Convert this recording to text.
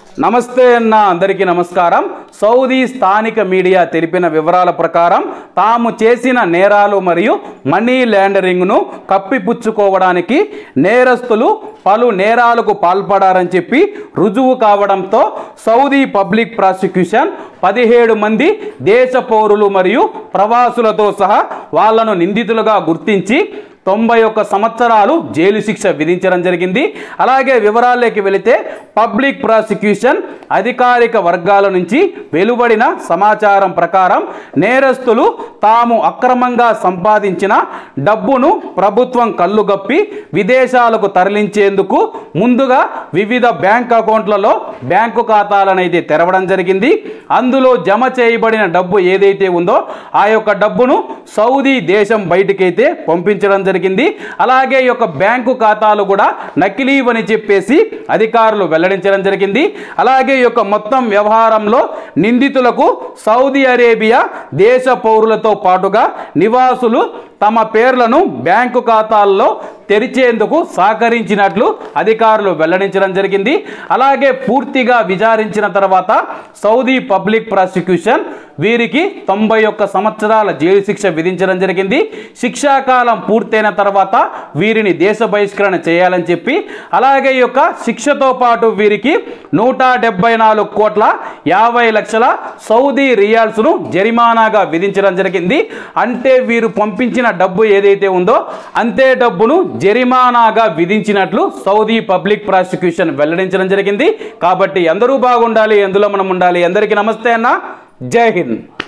నమస్తే అన్న అందరికీ నమస్కారం సౌదీ స్థానిక మీడియా తెలిపిన వివరాల ప్రకారం తాము చేసిన నేరాలు మరియు మనీ ల్యాండరింగ్ను కప్పిపుచ్చుకోవడానికి నేరస్తులు పలు నేరాలకు పాల్పడారని చెప్పి రుజువు కావడంతో సౌదీ పబ్లిక్ ప్రాసిక్యూషన్ పదిహేడు మంది దేశ పౌరులు మరియు ప్రవాసులతో సహా వాళ్లను నిందితులుగా గుర్తించి తొంభై ఒక్క సంవత్సరాలు జైలు శిక్ష విధించడం జరిగింది అలాగే వివరాల్లోకి వెళితే పబ్లిక్ ప్రాసిక్యూషన్ అధికారిక వర్గాల నుంచి వెలువడిన సమాచారం ప్రకారం నేరస్తులు తాము అక్రమంగా సంపాదించిన డబ్బును ప్రభుత్వం కళ్ళుగప్పి విదేశాలకు తరలించేందుకు ముందుగా వివిధ బ్యాంక్ అకౌంట్లలో బ్యాంకు ఖాతాలనైతే తెరవడం జరిగింది అందులో జమ చేయబడిన డబ్బు ఏదైతే ఉందో ఆ యొక్క డబ్బును సౌదీ దేశం బయటికైతే పంపించడం జరిగింది అలాగే ఈ యొక్క బ్యాంకు ఖాతాలు కూడా నకిలీవని చెప్పేసి అధికారులు వెల్లడించడం జరిగింది అలాగే ఈ యొక్క మొత్తం వ్యవహారంలో నిందితులకు సౌదీ అరేబియా దేశ పౌరులతో పాటుగా నివాసులు తమ పేర్లను బ్యాంకు ఖాతాల్లో తెరిచేందుకు సహకరించినట్లు అధికారులు వెల్లడించడం జరిగింది అలాగే పూర్తిగా విచారించిన తర్వాత సౌదీ పబ్లిక్ ప్రాసిక్యూషన్ వీరికి తొంభై ఒక్క సంవత్సరాల జైలు శిక్ష విధించడం జరిగింది శిక్షాకాలం పూర్తయిన తర్వాత వీరిని దేశ బహిష్కరణ చేయాలని చెప్పి అలాగే ఈ యొక్క శిక్షతో పాటు వీరికి నూట డెబ్బై నాలుగు కోట్ల యాభై లక్షల సౌదీ రియాల్స్ను జరిమానాగా విధించడం జరిగింది అంటే వీరు పంపించిన డబ్బు ఏదైతే ఉందో అంతే డబ్బును జరిమానాగా విధించినట్లు సౌదీ పబ్లిక్ ప్రాసిక్యూషన్ వెల్లడించడం జరిగింది కాబట్టి అందరూ బాగుండాలి ఎందులో మనం ఉండాలి అందరికీ నమస్తే అన్న జై హింద్